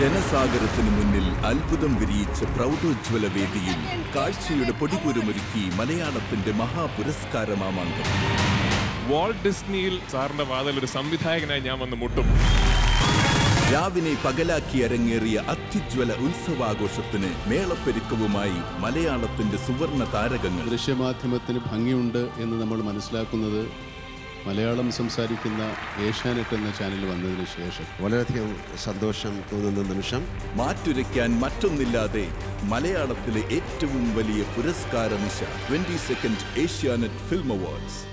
ജനസാഗരത്തിന് മുന്നിൽ അത്ഭുതം വിരിയിച്ച പ്രൗഢോജ്വല വേദിയിൽ കാഴ്ചയുടെ പൊടിപുരമൊരുക്കി മലയാളത്തിന്റെ മഹാപുരസ്കാര മാമാങ്കം വാൾട്ട് ഡിസ്നിയിൽ സാറിന്റെ വാതിൽ ഒരു സംവിധായകനായി ഞാൻ വന്ന് മുട്ടും രാവിനെ പകലാക്കി അരങ്ങേറിയ അത്യുജ്വല ഉത്സവാഘോഷത്തിന് മേളപ്പെരുക്കവുമായി മലയാളത്തിന്റെ സുവർണ താരകങ്ങൾ ദൃശ്യമാധ്യമത്തിന് ഭംഗിയുണ്ട് എന്ന് നമ്മൾ മനസ്സിലാക്കുന്നത് മലയാളം സംസാരിക്കുന്ന ഏഷ്യാനെറ്റ് എന്ന ചാനൽ വന്നതിന് ശേഷം വളരെയധികം സന്തോഷം തോന്നുന്ന നിമിഷം മാറ്റുരയ്ക്കാൻ മറ്റൊന്നില്ലാതെ മലയാളത്തിലെ ഏറ്റവും വലിയ പുരസ്കാര നിശ twenty second Asianet film awards